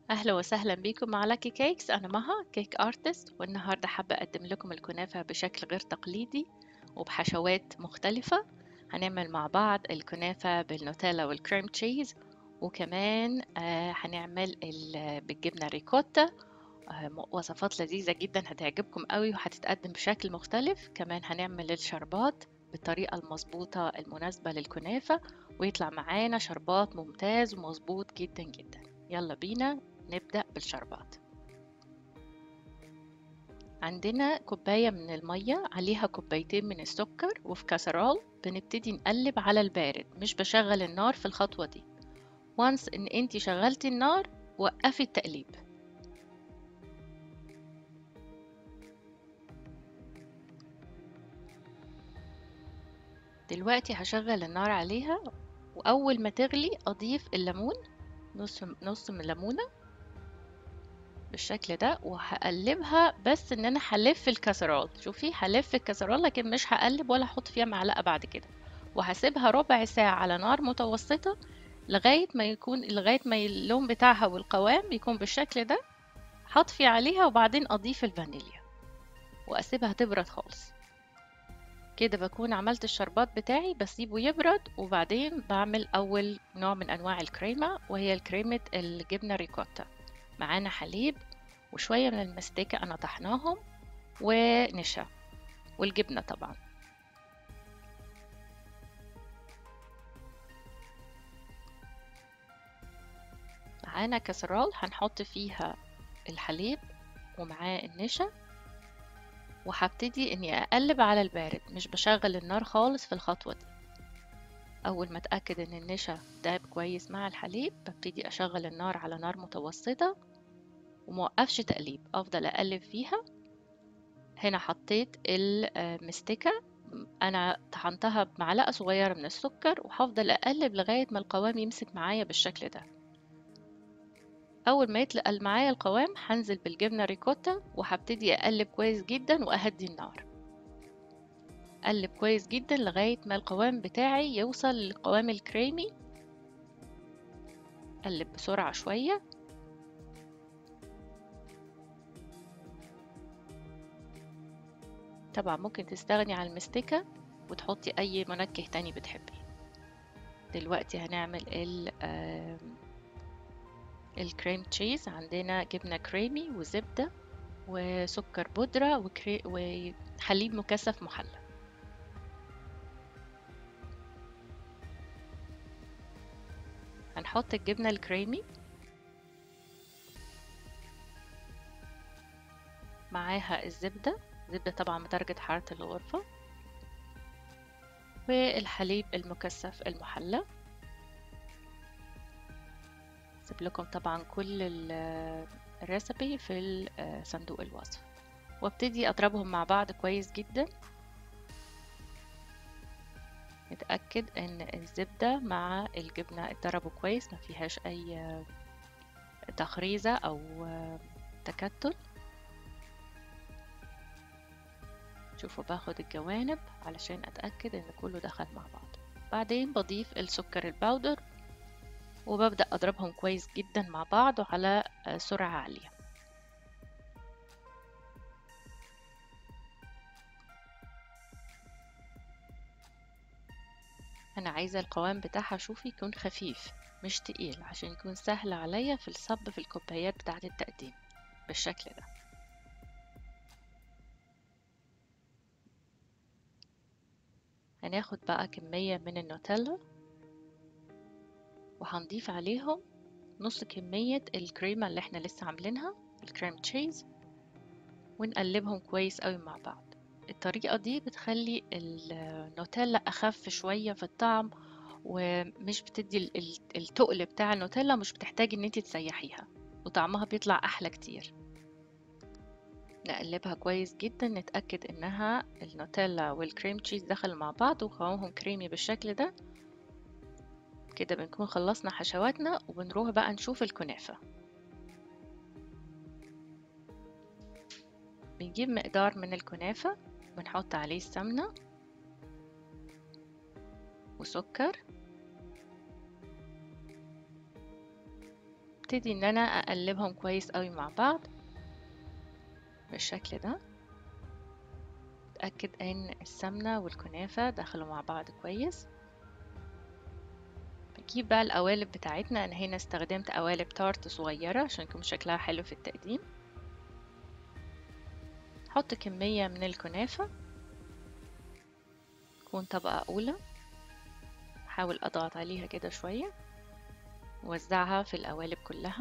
أهلا وسهلا بكم مع لاكي كيكس أنا مها كيك أرتست والنهاردة حابة أقدم لكم الكنافة بشكل غير تقليدي وبحشوات مختلفة هنعمل مع بعض الكنافة بالنوتيلا والكريم تشيز وكمان آه هنعمل ال- بالجبنة ريكوتا آه م- وصفات لذيذة جدا هتعجبكم قوي وهتتقدم بشكل مختلف كمان هنعمل الشربات بالطريقة المظبوطة المناسبة للكنافة ويطلع معانا شربات ممتاز ومظبوط جدا جدا يلا بينا نبدأ بالشربات عندنا كوباية من المية عليها كوبايتين من السكر وفي كاسرول بنبتدي نقلب على البارد مش بشغل النار في الخطوة دي وانس ان انتي شغلتي النار وقفي التقليب دلوقتي هشغل النار عليها وأول ما تغلي أضيف الليمون نص نص من ليمونة بالشكل ده وهقلبها بس ان انا هلف الكسرات شوفي هلف الكسرات لكن مش هقلب ولا احط فيها معلقة بعد كده وهسيبها ربع ساعة على نار متوسطة لغاية ما يكون لغاية ما اللون بتاعها والقوام يكون بالشكل ده هطفي عليها وبعدين اضيف الفانيليا واسيبها تبرد خالص كده بكون عملت الشربات بتاعي بسيبه يبرد وبعدين بعمل اول نوع من انواع الكريمة وهي الكريمة الجبنة ريكوتا معانا حليب وشوية من المستكة أنا طحناهم ونشا والجبنة طبعا معانا كسرول هنحط فيها الحليب ومعاه النشا وهبتدي اني اقلب على البارد مش بشغل النار خالص في الخطوة دي اول ما اتاكد ان النشا داب كويس مع الحليب ببتدي اشغل النار على نار متوسطة وموقفش تقليب افضل اقلب فيها هنا حطيت المستكة انا طحنتها بمعلقة صغيرة من السكر وهفضل اقلب لغاية ما القوام يمسك معايا بالشكل ده اول ما يتقل معايا القوام هنزل بالجبنة ريكوتا وهبتدي اقلب كويس جدا واهدي النار اقلب كويس جدا لغاية ما القوام بتاعي يوصل للقوام الكريمي اقلب بسرعة شوية طبعا ممكن تستغني عن المستكة وتحطي أي منكه تاني بتحبيه دلوقتي هنعمل ال الكريم تشيز عندنا جبنة كريمي وزبدة وسكر بودرة وكري... وحليب مكثف محلى هنحط الجبنة الكريمي معاها الزبدة زبدة طبعا بدرجة حرارة الغرفة والحليب المكثف المحلى سيب لكم طبعا كل الريسبي في صندوق الوصف وابتدي اضربهم مع بعض كويس جدا نتأكد ان الزبدة مع الجبنة اتضربوا كويس ما فيهاش اي تخريزة او تكتل شوفوا باخد الجوانب علشان اتأكد ان كله دخل مع بعض بعدين بضيف السكر الباودر وببدأ اضربهم كويس جدا مع بعض وعلى سرعة عالية انا عايزة القوام بتاعها شوفي يكون خفيف مش تقيل عشان يكون سهل عليا في الصب في الكوبايات بتاعة التقديم بالشكل ده هناخد بقى كمية من النوتيلا وهنضيف عليهم نص كمية الكريمة اللي احنا لسه عاملينها الكريم تشيز ونقلبهم كويس قوي مع بعض الطريقة دي بتخلي النوتيلا أخف شوية في الطعم ومش بتدي التقل بتاع النوتيلا مش بتحتاجي ان انت تسيحيها وطعمها بيطلع أحلى كتير نقلبها كويس جدا نتأكد انها النوتيلا والكريم تشيز دخلوا مع بعض وقوامهم كريمي بالشكل ده كده بنكون خلصنا حشواتنا وبنروح بقى نشوف الكنافة بنجيب مقدار من الكنافة بنحط عليه السمنة وسكر وابتدي ان انا اقلبهم كويس قوي مع بعض بالشكل ده اتأكد ان السمنة والكنافة دخلوا مع بعض كويس بجيب بقى القوالب بتاعتنا انا هنا استخدمت قوالب تارت صغيرة عشان يكون شكلها حلو في التقديم حط كمية من الكنافة تكون طبقة أولى حاول أضغط عليها كده شوية وزعها في القوالب كلها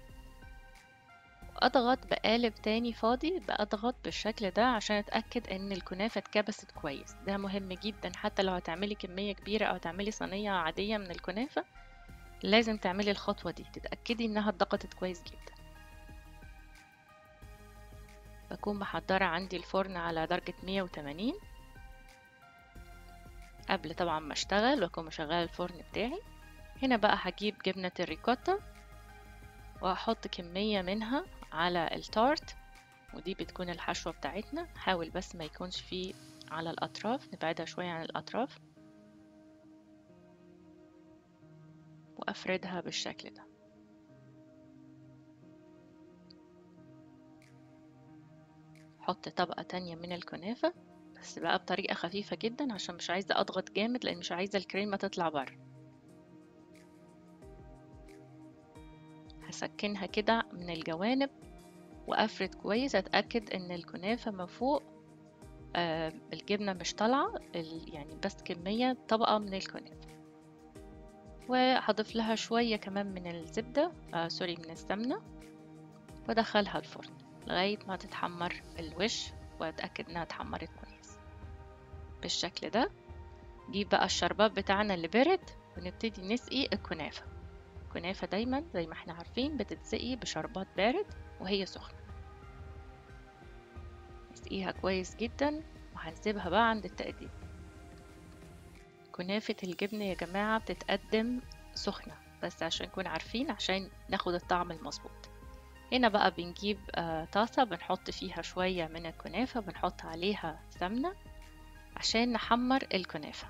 اضغط بقالب تاني فاضي بضغط بالشكل ده عشان اتاكد ان الكنافه اتكبست كويس ده مهم جدا حتى لو هتعملي كميه كبيره او تعملي صينيه عاديه من الكنافه لازم تعملي الخطوه دي تتاكدي انها اتضغطت كويس جدا بكون محضره عندي الفرن على درجه 180 قبل طبعا ما اشتغل واكون مشغله الفرن بتاعي هنا بقى هجيب جبنه الريكوتا وهحط كميه منها على التارت ودي بتكون الحشوة بتاعتنا حاول بس ما يكونش فيه على الأطراف نبعدها شوية عن الأطراف وأفردها بالشكل ده حط طبقة تانية من الكنافة بس بقى بطريقة خفيفة جدا عشان مش عايزة أضغط جامد لأن مش عايزة الكريمة تطلع بره هسكنها كده من الجوانب وافرد كويس اتاكد ان الكنافه من فوق آه الجبنه مش طالعه يعني بس كميه طبقه من الكنافه وهضيف لها شويه كمان من الزبده آه سوري من السمنه وادخلها الفرن لغايه ما تتحمر الوش واتاكد انها اتحمرت كويس بالشكل ده نجيب بقى الشربات بتاعنا اللي برد ونبتدي نسقي الكنافه الكنافة دايما زي ما احنا عارفين بتتسقي بشربات بارد وهي سخنة نسقيها كويس جدا وهنسيبها بقى عند التقديم كنافة الجبنة يا جماعة بتتقدم سخنة بس عشان نكون عارفين عشان ناخد الطعم المظبوط هنا بقى بنجيب آه طاسة بنحط فيها شوية من الكنافة بنحط عليها سمنة عشان نحمر الكنافة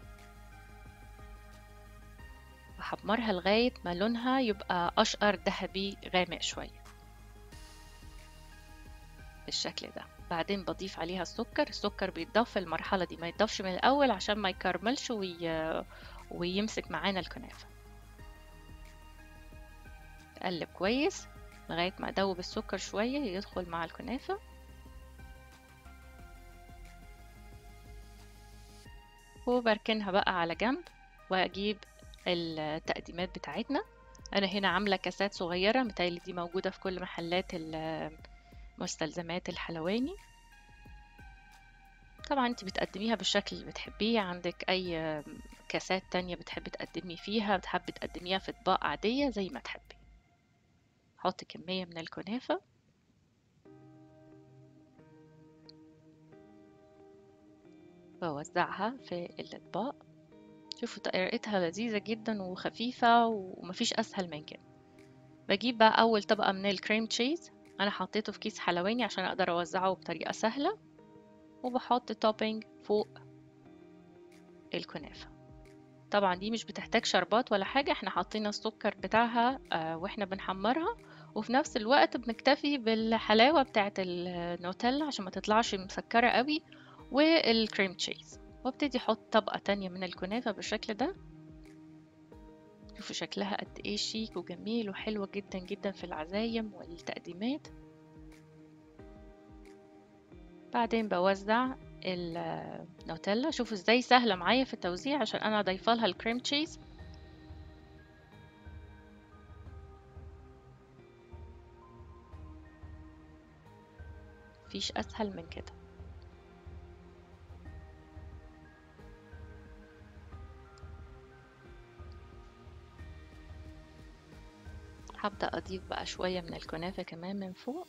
بحمرها لغاية ما لونها يبقى أشقر ذهبي غامق شوية بالشكل ده بعدين بضيف عليها السكر السكر بيتضاف في المرحلة دي ما يتضافش من الأول عشان ما يكرملش وي... ويمسك معانا الكنافة قلب كويس لغاية ما أدوب السكر شوية يدخل مع الكنافة وبركنها بقى على جنب وأجيب التقديمات بتاعتنا انا هنا عامله كاسات صغيره متهيألي دي موجوده في كل محلات مستلزمات الحلواني طبعا انت بتقدميها بالشكل اللي بتحبيه عندك اي كاسات تانية بتحبي تقدمي فيها بتحبي تقدميها في اطباق عادية زي ما تحبي حطي كمية من الكنافة بوزعها في الأطباق شوفوا طريقتها لذيذة جدا وخفيفة ومفيش أسهل من كده بجيب بقى أول طبقة من الكريم تشيز أنا حطيته في كيس حلواني عشان أقدر أوزعه بطريقة سهلة وبحط توبينج فوق الكنافة طبعا دي مش بتحتاج شربات ولا حاجة احنا حاطين السكر بتاعها اه واحنا بنحمرها وفي نفس الوقت بنكتفي بالحلاوة بتاعة النوتيلا عشان ما تطلعش مسكرة قوي والكريم تشيز وابتدي احط طبقة تانية من الكنافة بالشكل ده شوفوا شكلها قد ايه شيك وجميل وحلوة جدا جدا في العزايم والتقديمات بعدين بوزع النوتيلا شوفوا ازاي سهلة معايا في التوزيع عشان انا ضايفة لها الكريم تشيز مفيش اسهل من كده هبدأ أضيف بقى شوية من الكنافة كمان من فوق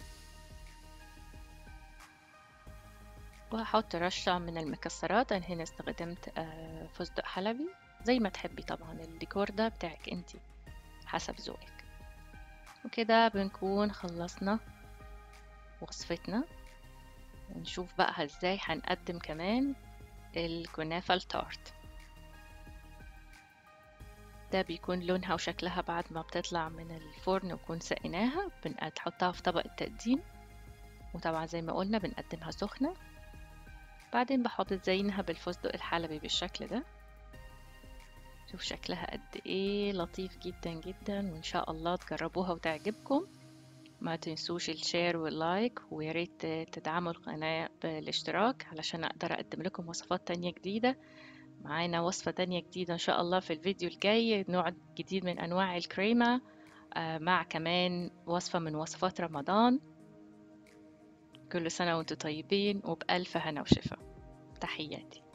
وهحط رشة من المكسرات أنا هنا استخدمت فستق حلبي زي ما تحبي طبعا الديكور ده بتاعك انتي حسب ذوقك وكده بنكون خلصنا وصفتنا ونشوف بقى ازاي هنقدم كمان الكنافة التارت ده بيكون لونها وشكلها بعد ما بتطلع من الفرن وكون سقيناها بنحطها في طبق التقديم وطبعا زي ما قلنا بنقدمها سخنة بعدين بحط زينها بالفستق الحلبي بالشكل ده شوف شكلها قد ايه لطيف جدا جدا وان شاء الله تجربوها وتعجبكم ما تنسوش الشير واللايك ويا ريت تدعموا القناة بالاشتراك علشان اقدر اقدم لكم وصفات تانية جديدة معانا وصفة تانية جديدة ان شاء الله في الفيديو الجاي نوع جديد من انواع الكريمة مع كمان وصفة من وصفات رمضان كل سنة وانتم طيبين وبألف هنا وشفا تحياتي